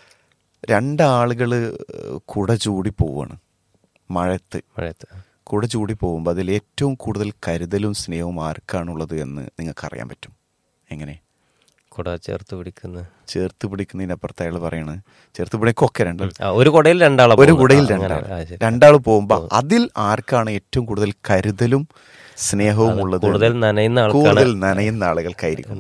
രണ്ടാളുകൾ കുട ചൂടി പോവാണ് മഴത്ത് മഴയത്ത് കുട ചൂടി പോകുമ്പോൾ അതിൽ ഏറ്റവും കൂടുതൽ കരുതലും സ്നേഹവും ആർക്കാണുള്ളത് എന്ന് നിങ്ങൾക്ക് അറിയാൻ പറ്റും എങ്ങനെ കുട ചേർത്ത് പിടിക്കുന്ന ചേർത്ത് പിടിക്കുന്നതിനപ്പുറത്ത് അയാൾ പറയാണ് ചേർത്ത് പിടിക്കൊക്കെ രണ്ട് ആ, ഒരു കുടയിൽ രണ്ടാളെ ഒരു പോകുന്നത്. കുടയിൽ ആ, അങ്ങനെ. രണ്ടാൾ ആ, ശരി. രണ്ടാൾ പോകുമ്പോൾ അതിൽ ആർക്കാണ് ഏറ്റവും കൂടുതൽ കരുതലും സ്നേഹവും അത് ഉള്ളത് കൂടുതൽ എന്ന് നനയുന്ന ആൾക്കാണ് കൂടുതൽ നനയുന്ന ആളുകൾക്കായിരിക്കും ഉണ്ടാവും.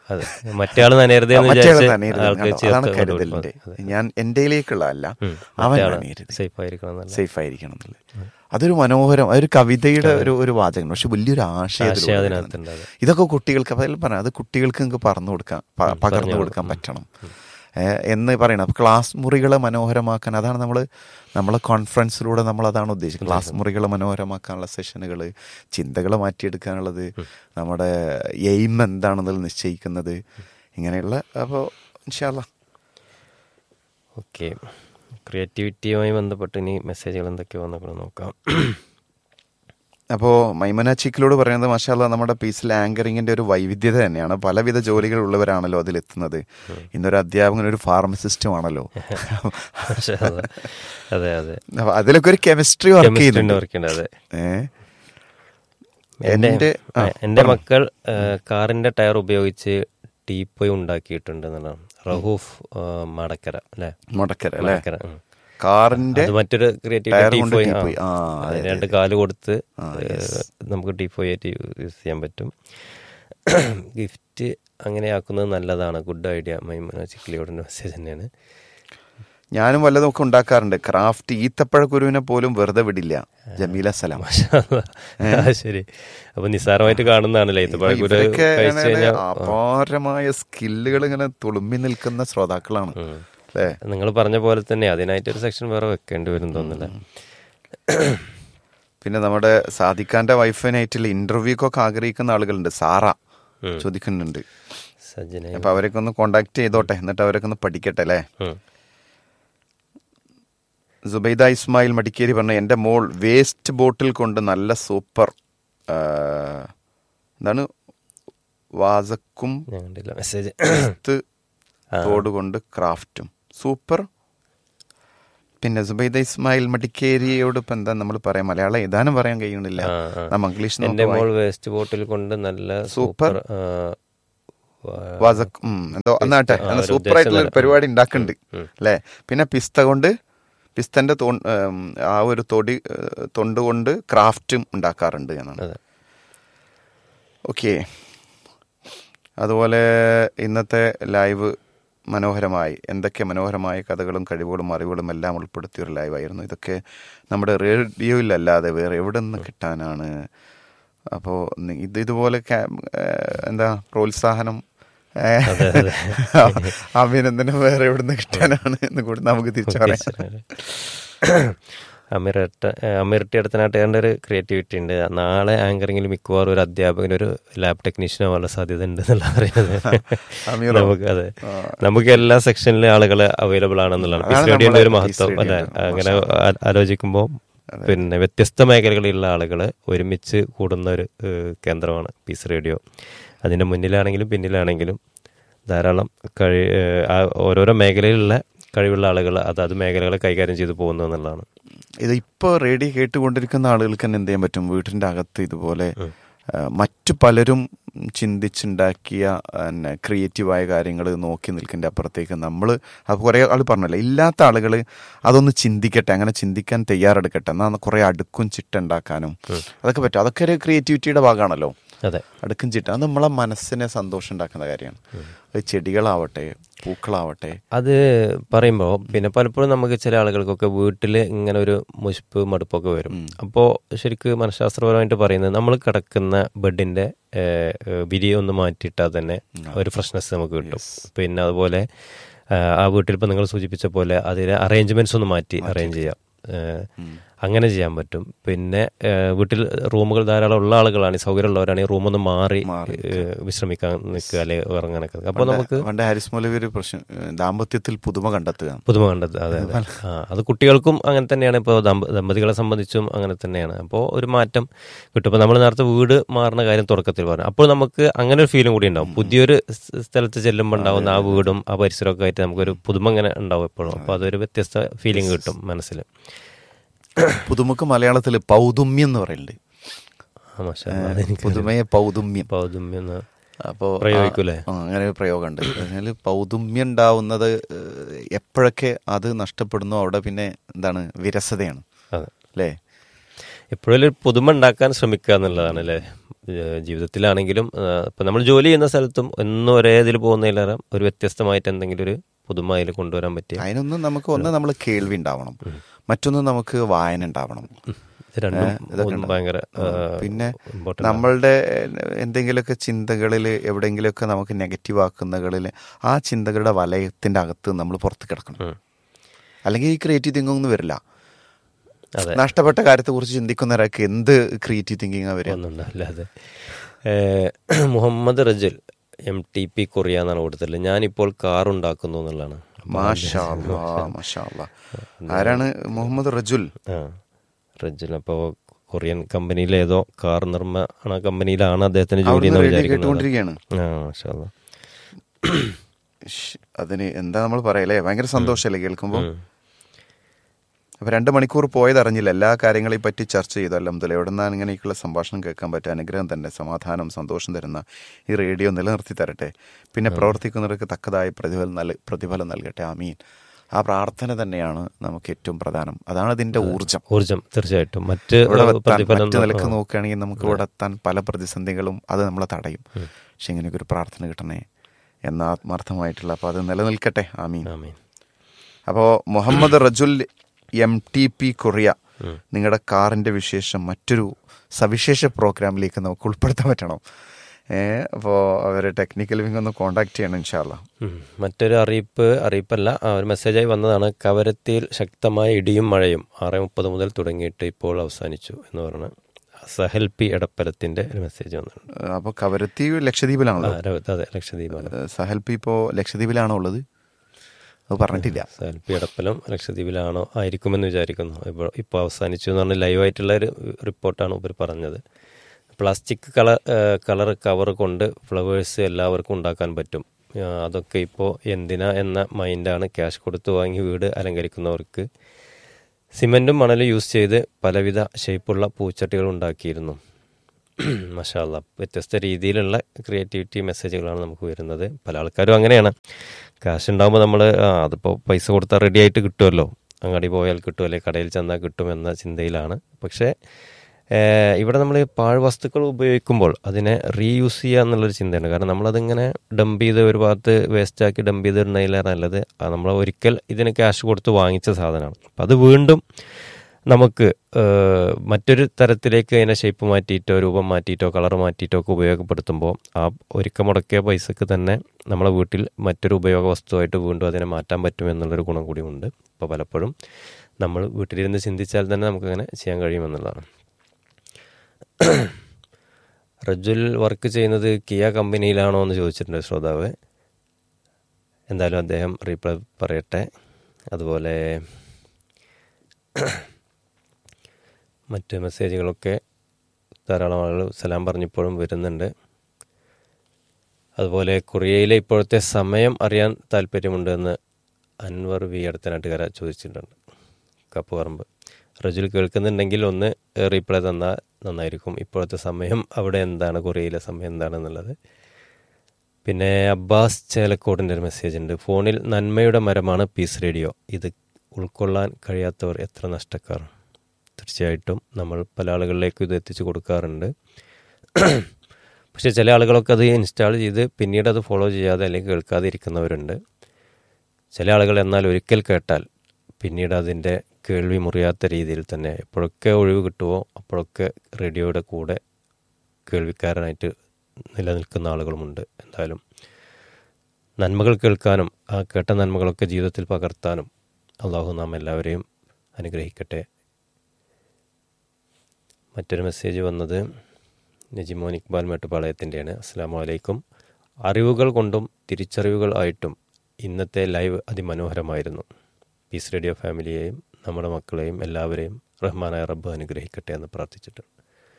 അതെ മറ്റേ ആള് നനയരുത് എന്ന് മറ്റേ ആള് വിചാരിച്ച് നനയരുത്. ആൾക്ക് കണ്ടോ? അതാണ് ചേർത്ത് കരുതലിന്റെ കൊടുക്കും. ഞാൻ എന്റെയിലേക്കുള്ള അല്ല അവൻ നനയരുത് സേഫ് ആയിരിക്കണം എന്നല്ല സേഫ് ആയിരിക്കണം എന്നുള്ളത് അതൊരു മനോഹരം അതൊരു കവിതയുടെ ഒരു ഒരു വാചകം പക്ഷെ വലിയൊരു ആശയം ആശയം അതിലൂടെ അതിനകത്തുണ്ട്, വരുന്നുണ്ട്. ഇതൊക്കെ കുട്ടികൾക്ക് അതിൽ പറഞ്ഞ അത് കുട്ടികൾക്ക് നിങ്ങൾക്ക് പറഞ്ഞു കൊടുക്കാം പ- പകർന്നു കൊടുക്കാൻ പറ്റണം ഏ, എന്ന് പറയണം അപ്പൊ ക്ലാസ് മുറികളെ മനോഹരമാക്കാൻ അതാണ് നമ്മൾ നമ്മളെ കോൺഫറൻസിലൂടെ നമ്മൾ അതാണ് ഉദ്ദേശിക്കുന്നത് ക്ലാസ് മുറികളെ മനോഹരമാക്കാനുള്ള സെഷനുകൾ ചിന്തകൾ മാറ്റിയെടുക്കാനുള്ളത് നമ്മുടെ എയിം എന്താണെന്നുള്ളത് നിശ്ചയിക്കുന്നത് ഇങ്ങനെയുള്ള അപ്പോൾ ഇൻഷാല്ല ഓക്കെ ക്രിയേറ്റിവിറ്റിയുമായി ബന്ധപ്പെട്ട് ഇനി മെസ്സേജുകൾ എന്തൊക്കെയോ വന്നപ്പോൾ നോക്കാം അപ്പോൾ മൈമന ചിക്കിലോട് പറയുന്നത് മാഷാല്ല നമ്മുടെ പീസിൽ ആങ്കറിങ്ങിന്റെ ഒരു വൈവിധ്യത തന്നെയാണ് പലവിധ ജോലികൾ ഉള്ളവരാണല്ലോ അതിലെത്തുന്നത് ഇന്നൊരു അധ്യാപകൻ ഒരു ഫാർമസിസ്റ്റും ആണല്ലോ പക്ഷേ അതെ അതെ അതെ അപ്പൊ അതിലൊക്കെ ഒരു കെമിസ്ട്രി വർക്ക് കെമിസ്ട്രിന്റെ ചെയ്യുന്നുണ്ട് വർക്ക് ഉണ്ട് അതെ ഏ? എൻ്റെ എൻ്റെ ആ, എൻ്റെ മക്കൾ ആ, കാറിന്റെ ടയർ ഉപയോഗിച്ച് ടീപ്പോയി ഉണ്ടാക്കിയിട്ടുണ്ട് എന്നുള്ളതാണ് റഹൂഫ് ആ, മടക്കര അല്ലേ മുടക്കര അല്ലേ മടക്കര ഉം. കാറിന്റെ അത് മറ്റൊരു ക്രിയേറ്റീവ് ടയർ കൊണ്ട് ടീപ്പോയി ടീപ്പോയി. ആ, അതെ, രണ്ട് കാല് കൊടുത്ത് ആ, ഏ, നമുക്ക് ടീപ്പോയി ആയിട്ട് യൂസ് ചെയ്യാൻ പറ്റും ഗിഫ്റ്റ് അങ്ങനെ ആക്കുന്നത് നല്ലതാണ് ഗുഡ് ഐഡിയ മൈമന ചിക്കിലിയോടെ മെസ്സേജ് തന്നെയാണ് ഞാനും വല്ലതും ഒക്കെ ഉണ്ടാക്കാറുണ്ട് ക്രാഫ്റ്റ് ഈത്തപ്പഴ കുരുവിനെ പോലും വെറുതെ വിടില്ല ജമീല സലാം ആ, ശരി അപ്പൊ നിസ്സാരമായിട്ട് കാണുന്നതാണല്ലേ ഇത് പഴക്കൂര് ഇവരൊക്കെ കഴിച്ചു ഇങ്ങനെ കഴിഞ്ഞാൽ അപാരമായ സ്കില്ലുകൾ ഇങ്ങനെ തുളുമ്പി നിൽക്കുന്ന ശ്രോതാക്കളാണ് അല്ലേ നിങ്ങൾ പറഞ്ഞ പോലെ തന്നെ അതിനായിട്ട് ഒരു സെക്ഷൻ വേറെ വെക്കേണ്ടി വരും തോന്നില്ല പിന്നെ നമ്മുടെ സാദിഖാന്റെ വൈഫിനായിട്ടുള്ള ഇന്റർവ്യൂക്കൊക്കെ ആഗ്രഹിക്കുന്ന ആളുകളുണ്ട് സാറ ചോദിക്കുന്നുണ്ട് സജ്ജന അപ്പൊ അവരൊക്കെ ഒന്ന് കോണ്ടാക്ട് ചെയ്തോട്ടെ എന്നിട്ട് അവരൊക്കെ ഒന്ന് പഠിക്കട്ടെ അല്ലേ ഉം. സുബൈദ ഇസ്മായിൽ മടിക്കേരി പറഞ്ഞ എൻ്റെ മോൾ വേസ്റ്റ് ബോട്ടിൽ കൊണ്ട് നല്ല സൂപ്പർ ആ, എന്താണ് വാസക്കും ഞാൻ കണ്ടില്ല മെസ്സേജ് ത്ത് തോട് കൊണ്ട് ക്രാഫ്റ്റും സൂപ്പർ പിന്നെ സുബൈദ ഇസ്മായിൽ മടിക്കേരിയോട് ഇപ്പൊ എന്താ നമ്മൾ പറയാം മലയാളം ഏതാനും പറയാൻ കഴിയണില്ല ആ, ആ. നമ്മ ഇംഗ്ലീഷ് എന്റെ നോക്കി മോൾ വേസ്റ്റ് ബോട്ടിൽ കൊണ്ട് നല്ല സൂപ്പർ. സൂപ്പർ ആ, വാ- വാസക് ഉം, എന്തോ എന്നാട്ടെ ആ, അന്ന് ഒരു സൂപ്പർ ആയിട്ടുള്ള ഒരു ഉദ്ദേശം പരിപാടി ഉണ്ടാക്കുന്നുണ്ട് ഉം. അല്ലേ പിന്നെ പിസ്ത കൊണ്ട് പിസ്തന്റെ തോ- ഉം, ആ ഒരു തൊടി ഏഹ്, തൊണ്ട് കൊണ്ട് ക്രാഫ്റ്റും ഉണ്ടാക്കാറുണ്ട് എന്നാണ് അതെ ഓക്കെ അതുപോലെ ഇന്നത്തെ ലൈവ് മനോഹരമായി എന്തൊക്കെ മനോഹരമായ കഥകളും കഴിവുകളും അറിവുകളും എല്ലാം ഉൾപ്പെടുത്തിയ ഒരു ലൈവായിരുന്നു ഇതൊക്കെ നമ്മുടെ റേഡിയോയിലല്ലാതെ വേറെ എവിടെ നിന്ന് കിട്ടാനാണ് അപ്പോൾ ഇത് ഇതുപോലെ ക്യാ- ഏഹ് എന്താ പ്രോത്സാഹനം ഏഹ് അഭിനന്ദനം വേറെ എവിടെ നിന്ന് കിട്ടാനാണ് എന്ന് കൂടി നമുക്ക് തിരിച്ചു പറയാം അമീർട്ട അമീർട്ടി അടുത്തനാട്ടുകാരൻ്റെ ഒരു ക്രിയേറ്റിവിറ്റി ഉണ്ട് നാളെ ആങ്കറിങ്ങിൽ മിക്കവാറും ഒരു അധ്യാപകൻ ഒരു ലാബ് ടെക്നീഷ്യനോ ആവാനുള്ള സാധ്യത ഉണ്ട് എന്നുള്ള പറയുന്നത് അമീറോ? നമുക്ക് അതെ നമുക്ക് എല്ലാ സെക്ഷനിലും ആളുകൾ അവൈലബിൾ ആണെന്നുള്ളതാണ് അതാണ് പീസ് റേഡിയോയുടെ ഒരു നമ്മളെ മഹത്വം പീസ് അല്ലെ റേഡിയോയുടെ അങ്ങനെ ആ- ആലോചിക്കുമ്പോൾ പിന്നെ വ്യത്യസ്ത മേഖലകളിലുള്ള ആളുകൾ ഒരുമിച്ച് കൂടുന്ന ഒരു ഏഹ്, കേന്ദ്രമാണ് പീസ് റേഡിയോ അതിൻ്റെ മുന്നിലാണെങ്കിലും പിന്നിലാണെങ്കിലും ധാരാളം കഴി ഏഹ്, ആ ഓരോരോ മേഖലയിലുള്ള കഴിവുള്ള ആളുകൾ അതാത് മേഖലകളെ കൈകാര്യം ചെയ്തു പോകുന്നു എന്നുള്ളതാണ് ഇത് ഇപ്പോൾ റേഡിയോ കേട്ടുകൊണ്ടിരിക്കുന്ന ആളുകൾക്ക് തന്നെ എന്ത് ചെയ്യാൻ പറ്റും വീട്ടിൻ്റെ അകത്ത് ഇതുപോലെ ആ, മറ്റു പലരും ചിന്തിച്ചുണ്ടാക്കിയ പിന്നെ ക്രിയേറ്റീവായ കാര്യങ്ങൾ നോക്കി നിൽക്കേണ്ട അപ്പുറത്തേക്ക് നമ്മൾ അത് കുറേ ആൾ പറഞ്ഞല്ലോ ഇല്ലാത്ത ആളുകൾ അതൊന്ന് ചിന്തിക്കട്ടെ അങ്ങനെ ചിന്തിക്കാൻ തയ്യാറെടുക്കട്ടെ എന്നാൽ കുറേ അടുക്കും ചിട്ടുണ്ടാക്കാനും അതൊക്കെ പറ്റും അതൊക്കെ ഒരു ക്രിയേറ്റിവിറ്റിയുടെ ഭാഗമാണല്ലോ അതെ അടുക്കും ചിട്ട അത് നമ്മളെ മനസ്സിനെ സന്തോഷം ഉണ്ടാക്കുന്ന കാര്യമാണ് അത് ചെടികളാവട്ടെ പൂക്കളാവട്ടെ അത് പറയുമ്പോൾ പിന്നെ പലപ്പോഴും നമുക്ക് ചില ആളുകൾക്കൊക്കെ വീട്ടിൽ ഇങ്ങനെ ഒരു മുഷിപ്പ് മടുപ്പൊക്കെ വരും അപ്പോൾ ശരിക്ക് മനഃശാസ്ത്രപരമായിട്ട് പറയുന്നത് നമ്മൾ കിടക്കുന്ന ബെഡിന്റെ ഏഹ്, ഏഹ്, വിരി ഒന്ന് മാറ്റിയിട്ടാൽ തന്നെ ഒരു ഫ്രഷ്നെസ് നമുക്ക് കിട്ടും പിന്നെ അതുപോലെ ആഹ്, ആ വീട്ടിൽ ഇപ്പോൾ നിങ്ങൾ സൂചിപ്പിച്ച പോലെ അതിലെ അറേഞ്ച്മെന്റ്സ് ഒന്ന് മാറ്റി അറേഞ്ച് ചെയ്യാം ഏഹ്, അങ്ങനെ ചെയ്യാൻ പറ്റും പിന്നെ ഏഹ്, വീട്ടിൽ റൂമുകൾ ധാരാളം ഉള്ള ആളുകളാണ് ഈ സൗകര്യമുള്ളവരാണെങ്കിൽ റൂമൊന്ന് മാറി ഏഹ്, വിശ്രമിക്കാൻ നിൽക്കുക അല്ലെങ്കിൽ ഇറങ്ങാനൊക്കെ അപ്പോൾ നമുക്ക് പണ്ട് ഹാരിസ് മൗലവി ഒരു പ്രശ്നം ഏഹ് ദാമ്പത്യത്തിൽ പുതുമ കണ്ടെത്തുക പുതുമ കണ്ടത് അതെ അതെ ആ അത് കുട്ടികൾക്കും അങ്ങനെ തന്നെയാണ് ഇപ്പോൾ ദമ്പതികളെ സംബന്ധിച്ചും അങ്ങനെ തന്നെയാണ് അപ്പോൾ ഒരു മാറ്റം കിട്ടും ഇപ്പോൾ നമ്മൾ നേരത്തെ വീട് മാറുന്ന കാര്യം തുടക്കത്തിൽ പറഞ്ഞു അപ്പോൾ നമുക്ക് അങ്ങനെ ഒരു ഫീലും കൂടി ഉണ്ടാവും പുതിയൊരു സ് സ്ഥലത്ത് ചെല്ലുമ്പോൾ ഉണ്ടാവുന്ന ആ വീടും ആ പരിസരമൊക്കെ ആയിട്ട് നമുക്കൊരു പുതുമ ഇങ്ങനെ ഉണ്ടാവും എപ്പോഴും അപ്പോൾ അതൊരു വ്യത്യസ്ത ഫീലിംഗ് കിട്ടും മനസ്സിൽ പുതുമക്ക് മലയാളത്തിൽ പൗതുമ്യം എന്ന് പറയുന്നുണ്ട് ആ മാഷാ അല്ലാ, അതെനിക്ക് പുതുമയെ പൗതുമ്യം പൗതുമ്യം എന്ന് അപ്പോ ആ- പ്രയോഗിക്കൂലേ? ആ, അങ്ങനെ ഒരു പ്രയോഗമുണ്ട് അതിനാൽ പൗതുമ്യം ഉണ്ടാവുന്നത് ഏഹ്, എപ്പോഴൊക്കെ അത് നഷ്ടപ്പെടുന്നു അവിടെ പിന്നെ എന്താണ് വിരസതയാണ് അതെ അല്ലേ എപ്പോഴും ഒരു പുതുമ ഉണ്ടാക്കാൻ ശ്രമിക്കുക എന്നുള്ളതാണ് അല്ലേ ഏഹ് ജീവിതത്തിലാണെങ്കിലും ഏഹ് ഇപ്പം നമ്മൾ ജോലി ചെയ്യുന്ന സ്ഥലത്തും എന്നും ഒരേ ഇതിൽ പോകുന്നതിലേറെ ഒരു വ്യത്യസ്തമായിട്ട് എന്തെങ്കിലും ഒരു പുതുമ അതിൽ കൊണ്ടുവരാൻ പറ്റിയ അതിനൊന്നും നമുക്ക് ഒന്ന് നമ്മൾ കേൾവി ഉണ്ടാവണം മറ്റൊന്ന് നമുക്ക് വായന ഉണ്ടാവണം ഇത് രണ്ടും ഏഹ് ഇതൊക്കെ ഒന്ന് ഉണ്ട്. ഭയങ്കര ആ, ഏഹ്, പിന്നെ important ആണ്. നമ്മളുടെ എന്തെങ്കിലുമൊക്കെ ചിന്തകളിൽ എവിടെയെങ്കിലുമൊക്കെ നമുക്ക് നെഗറ്റീവ് ആക്കുന്നകളിൽ ആ ചിന്തകളുടെ വലയത്തിന്റെ അകത്ത് നമ്മൾ പുറത്ത് കിടക്കണം ഉം. അല്ലെങ്കിൽ ഈ ക്രിയേറ്റീവ് തിങ്കിങ് ഒന്നും വരില്ല അതെ നഷ്ടപ്പെട്ട കാര്യത്തെ കുറിച്ച് ചിന്തിക്കുന്ന ഒരാൾക്ക് എന്ത് ക്രിയേറ്റീവ് തിങ്കിങ് വരിക ഒന്നുണ്ടാവില്ല അതെ ഏഹ്, Muhammad Rajul M T P Korea എന്നാണ് കൊടുത്തത് ഞാനിപ്പോൾ കാർ ഉണ്ടാക്കുന്നു എന്നുള്ളതാണ് മാഷാ അല്ലാ, മാഷാ അല്ലാ. ആരാണ് മുഹമ്മദ് റജുൽ ആ റജുൽ അപ്പോൾ കൊറിയൻ കമ്പനിയിലെ ഏതോ കാർ നിർമ്മാണ കമ്പനിയിലാണ് അദ്ദേഹത്തിന് ജോലി എന്ന് അവിടുന്ന് റേഡിയോ വിചാരിക്കുന്നത് കേട്ടുകൊണ്ടിരിക്കുകയാണ് ആ മാഷാ അല്ലാ. ശ്ശ്, അതിന് എന്താ നമ്മൾ പറയലേ ഭയങ്കര സന്തോഷമല്ലേ കേൾക്കുമ്പോൾ ഉം. അപ്പൊ രണ്ട് മണിക്കൂർ പോയത് അറിഞ്ഞില്ല എല്ലാ കാര്യങ്ങളെയും പറ്റി ചർച്ച ചെയ്തു അല്ലംതുല എവിടെ നിന്നാണ് ഇങ്ങനെയൊക്കെയുള്ള സംഭാഷണം കേൾക്കാൻ പറ്റുക അനുഗ്രഹം തന്നെ സമാധാനം സന്തോഷം തരുന്ന ഈ റേഡിയോ നിലനിർത്തി തരട്ടെ പിന്നെ പ്രവർത്തിക്കുന്നവർക്ക് തക്കതായ പ്രതിഫലം നൽ പ്രതിഫലം നൽകട്ടെ ആമീൻ ആ പ്രാർത്ഥന തന്നെയാണ് നമുക്ക് ഏറ്റവും പ്രധാനം അതാണ് അതിന്റെ ഊർജം ഊർജം തീർച്ചയായിട്ടും മറ്റ് ഇവിടെ എത്താൻ പ്രതിഫലം മറ്റു നിലക്ക് നോക്കുകയാണെങ്കിൽ നമുക്ക് ഇവിടെ എത്താൻ പല പ്രതിസന്ധികളും അത് നമ്മളെ തടയും പക്ഷെ ഇങ്ങനെയൊക്കെ ഒരു പ്രാർത്ഥന കിട്ടണേ എന്ന ആത്മാർത്ഥമായിട്ടുള്ള അപ്പോൾ അത് നിലനിൽക്കട്ടെ ആമീൻ ആമീൻ അപ്പോൾ Muhammad Rajul M T P Korea നിങ്ങളുടെ കാറിന്റെ വിശേഷം മറ്റൊരു സവിശേഷ പ്രോഗ്രാമിലേക്ക് നമുക്ക് ഉൾപ്പെടുത്താൻ പറ്റണം ഏഹ് അപ്പോൾ അവരെ ടെക്നിക്കൽ വിങ് ഒന്ന് കോണ്ടാക്ട് ചെയ്യണം ഇൻഷാല്ല ഉം. മറ്റൊരു അറിയിപ്പ് അറിയിപ്പല്ല ആ, ഒരു മെസ്സേജായി വന്നതാണ് കവരത്തിയിൽ ശക്തമായ ഇടിയും മഴയും ആറ് മുപ്പത് മുതൽ തുടങ്ങിയിട്ട് ഇപ്പോൾ അവസാനിച്ചു എന്ന് പറഞ്ഞ സഹൽ പി എടപ്പലത്തിന്റെ ഒരു മെസ്സേജ് വന്നിട്ടുണ്ട് അപ്പോൾ കവരത്തി ലക്ഷദ്വീപിലാണല്ലോ ആ, ര- അതെ ലക്ഷദ്വീപാണ് ഏഹ് സഹൽ പി ഇപ്പോൾ ലക്ഷദ്വീപിലാണോ ഉള്ളത് അത് പറഞ്ഞിട്ടില്ല സഹൽ പി എടപ്പലം ലക്ഷദ്വീപിലാണോ ആയിരിക്കുമെന്ന് വിചാരിക്കുന്നു ഇപ്പോൾ ഇപ്പോൾ അവസാനിച്ചു എന്ന് പറഞ്ഞ ലൈവായിട്ടുള്ള ഒരു റിപ്പോർട്ടാണ് ഇവർ പറഞ്ഞത് പ്ലാസ്റ്റിക് കളർ കളർ കവർ കൊണ്ട് ഫ്ലവേഴ്സ് എല്ലാവർക്കും ഉണ്ടാക്കാൻ പറ്റും ആ, അതൊക്കെ ഇപ്പോൾ എന്തിനാ എന്ന മൈൻഡാണ് ക്യാഷ് കൊടുത്ത് വാങ്ങി വീട് അലങ്കരിക്കുന്നവർക്ക് സിമൻറ്റും മണലും യൂസ് ചെയ്ത് പലവിധ ഷേപ്പുള്ള പൂച്ചട്ടികൾ ഉണ്ടാക്കിയിരുന്നു മഷാല്ല വ്യത്യസ്ത രീതിയിലുള്ള ക്രിയേറ്റിവിറ്റി മെസ്സേജുകളാണ് നമുക്ക് വരുന്നത് പല ആൾക്കാരും അങ്ങനെയാണ് കാശ് ഉണ്ടാകുമ്പോൾ നമ്മൾ അതിപ്പോൾ പൈസ കൊടുത്താൽ റെഡി ആയിട്ട് കിട്ടുമല്ലോ അങ്ങാടി പോയാൽ കിട്ടും അല്ലെങ്കിൽ കടയിൽ ചെന്നാൽ കിട്ടും എന്ന ചിന്തയിലാണ് പക്ഷേ ഏഹ്, ഇവിടെ നമ്മൾ പാഴ്വസ്തുക്കൾ ഉപയോഗിക്കുമ്പോൾ അതിനെ റീയൂസ് ചെയ്യുക എന്നുള്ളൊരു ചിന്തയാണ് കാരണം നമ്മളതിങ്ങനെ ഡംപ് ചെയ്ത് ഒരു ഭാഗത്ത് വേസ്റ്റാക്കി ഡംപ് ചെയ്തിടുന്നതിലേറെ നല്ലത് നമ്മൾ ഒരിക്കൽ ഇതിന് ക്യാഷ് കൊടുത്ത് വാങ്ങിച്ച സാധനമാണ് അപ്പം അത് വീണ്ടും നമുക്ക് ഏഹ്, മറ്റൊരു തരത്തിലേക്ക് അതിനെ ഷേപ്പ് മാറ്റിയിട്ടോ രൂപം മാറ്റിയിട്ടോ കളർ മാറ്റിയിട്ടോ ഒക്കെ ഉപയോഗപ്പെടുത്തുമ്പോൾ ആ ഒരിക്കൽ മുടക്കിയ പൈസക്ക് തന്നെ നമ്മളെ വീട്ടിൽ മറ്റൊരു ഉപയോഗ വസ്തുവായിട്ട് വീണ്ടും അതിനെ മാറ്റാൻ പറ്റും എന്നുള്ളൊരു ഗുണം കൂടിയുണ്ട് അപ്പോൾ പലപ്പോഴും നമ്മൾ വീട്ടിലിരുന്ന് ചിന്തിച്ചാൽ തന്നെ നമുക്കങ്ങനെ ചെയ്യാൻ കഴിയുമെന്നുള്ളതാണ് റജുൽ വർക്ക് ചെയ്യുന്നത് കിയ കമ്പനിയിലാണോ എന്ന് ചോദിച്ചിട്ടുണ്ട് ശ്രോതാവ് എന്തായാലും അദ്ദേഹം റീപ്ലൈ പറയട്ടെ അതുപോലെ മറ്റ് മെസ്സേജുകളൊക്കെ ധാരാളം ആളുകൾ സലാം പറഞ്ഞിപ്പോഴും വരുന്നുണ്ട് അതുപോലെ കൊറിയയിലെ ഇപ്പോഴത്തെ സമയം അറിയാൻ താല്പര്യമുണ്ട് എന്ന് അൻവർ വി അടുത്തനാട്ടുകാര ചോദിച്ചിട്ടുണ്ട് കപ്പ് പറമ്പ് റജുൽ കേൾക്കുന്നുണ്ടെങ്കിൽ ഒന്ന് റീപ്ലൈ തന്നാൽ നന്നായിരിക്കും ഇപ്പോഴത്തെ സമയം അവിടെ എന്താണ് കൊറിയയിലെ സമയം എന്താണെന്നുള്ളത് പിന്നെ അബ്ബാസ് ചേലക്കോടിൻ്റെ ഒരു മെസ്സേജ് ഉണ്ട് ഫോണിൽ നന്മയുടെ മരമാണ് പീസ് റേഡിയോ ഇത് ഉൾക്കൊള്ളാൻ കഴിയാത്തവർ എത്ര നഷ്ടക്കാർ തീർച്ചയായിട്ടും നമ്മൾ പല ആളുകളിലേക്കും ഇത് എത്തിച്ചു കൊടുക്കാറുണ്ട് പക്ഷേ ചില ആളുകളൊക്കെ അത് ഇൻസ്റ്റാൾ ചെയ്ത് പിന്നീട് അത് ഫോളോ ചെയ്യാതെ അല്ലെങ്കിൽ കേൾക്കാതെ ഇരിക്കുന്നവരുണ്ട് ചില ആളുകൾ എന്നാൽ ഒരിക്കൽ കേട്ടാൽ പിന്നീട് അതിൻ്റെ കേൾവി മുറിയാത്ത രീതിയിൽ തന്നെ എപ്പോഴൊക്കെ ഒഴിവ് കിട്ടുമോ അപ്പോഴൊക്കെ റേഡിയോയുടെ കൂടെ കേൾവിക്കാരനായിട്ട് നിലനിൽക്കുന്ന ആളുകളുമുണ്ട് എന്തായാലും നന്മകൾ കേൾക്കാനും ആ കേട്ട നന്മകളൊക്കെ ജീവിതത്തിൽ പകർത്താനും അള്ളാഹു നാം എല്ലാവരെയും അനുഗ്രഹിക്കട്ടെ മറ്റൊരു മെസ്സേജ് വന്നത് നജിമോൻ ഇക്ബാൽ മേട്ടുപാളയത്തിൻ്റെയാണ് അസ്സാം വലൈക്കും അറിവുകൾ കൊണ്ടും തിരിച്ചറിവുകൾ ആയിട്ടും ഇന്നത്തെ ലൈവ് അതിമനോഹരമായിരുന്നു പീസ് റേഡിയോ ഫാമിലിയെയും നമ്മുടെ മക്കളെയും എല്ലാവരെയും റഹ്മാനായ റബ്ബ് അനുഗ്രഹിക്കട്ടെ എന്ന് പ്രാർത്ഥിച്ചിട്ടുണ്ട്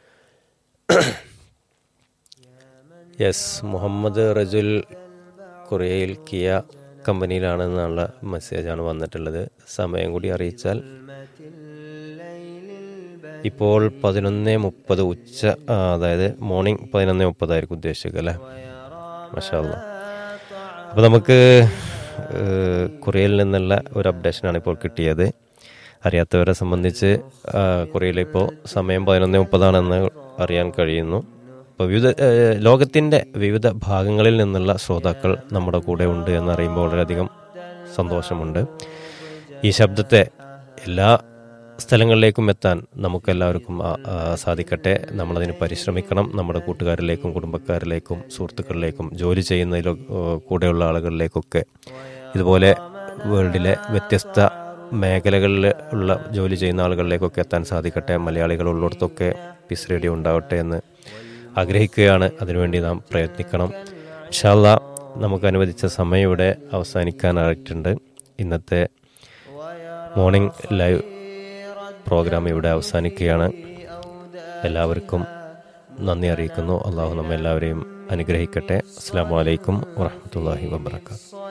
യെസ് മുഹമ്മദ് റജുൽ കൊറിയയിൽ കിയ കമ്പനിയിലാണെന്നുള്ള മെസ്സേജാണ് വന്നിട്ടുള്ളത് സമയം കൂടി അറിയിച്ചാൽ ഇപ്പോൾ പതിനൊന്ന് മുപ്പത് ഉച്ച ആ, അതായത് മോർണിംഗ് പതിനൊന്ന് മുപ്പതായിരിക്കും ഉദ്ദേശിക്കുക അല്ലേ മഷാല്ല അപ്പോൾ നമുക്ക് ഏഹ്, കൊറിയയിൽ നിന്നുള്ള ഒരു അപ്ഡേഷനാണ് ഇപ്പോൾ കിട്ടിയത് അറിയാത്തവരെ സംബന്ധിച്ച് ആ, കൊറിയയിലിപ്പോൾ സമയം പതിനൊന്ന് മുപ്പതാണെന്ന് അറിയാൻ കഴിയുന്നു അപ്പോൾ വിവിധ ഏഹ്, ലോകത്തിൻ്റെ വിവിധ ഭാഗങ്ങളിൽ നിന്നുള്ള ശ്രോതാക്കൾ നമ്മുടെ കൂടെ ഉണ്ട് എന്നറിയുമ്പോൾ വളരെയധികം സന്തോഷമുണ്ട് ഈ ശബ്ദത്തെ എല്ലാ സ്ഥലങ്ങളിലേക്കും എത്താൻ നമുക്കെല്ലാവർക്കും ആ, ആ, സാധിക്കട്ടെ നമ്മളതിന് പരിശ്രമിക്കണം നമ്മുടെ കൂട്ടുകാരിലേക്കും കുടുംബക്കാരിലേക്കും സുഹൃത്തുക്കളിലേക്കും ജോലി ചെയ്യുന്നതിലോ ഏഹ്, കൂടെയുള്ള ആളുകളിലേക്കൊക്കെ ഇതുപോലെ വേൾഡിലെ വ്യത്യസ്ത മേഖലകളിൽ ഉള്ള ജോലി ചെയ്യുന്ന ആളുകളിലേക്കൊക്കെ എത്താൻ സാധിക്കട്ടെ മലയാളികൾ ഉള്ളിടത്തൊക്കെ പീസ് റേഡിയോ ഉണ്ടാവട്ടെ എന്ന് ആഗ്രഹിക്കുകയാണ് അതിനുവേണ്ടി നാം പ്രയത്നിക്കണം ഇൻഷാല്ല നമുക്ക് അനുവദിച്ച സമയം ഇവിടെ അവസാനിക്കാനായിട്ടുണ്ട് ഇന്നത്തെ മോർണിംഗ് ലൈവ് പ്രോഗ്രാം ഇവിടെ അവസാനിക്കുകയാണ് എല്ലാവർക്കും നന്ദി അറിയിക്കുന്നു അള്ളാഹു നമ്മെല്ലാവരെയും അനുഗ്രഹിക്കട്ടെ അസ്സാം വലൈക്കും വാഹമത്തല്ലാഹി വാബർക്കാത്തു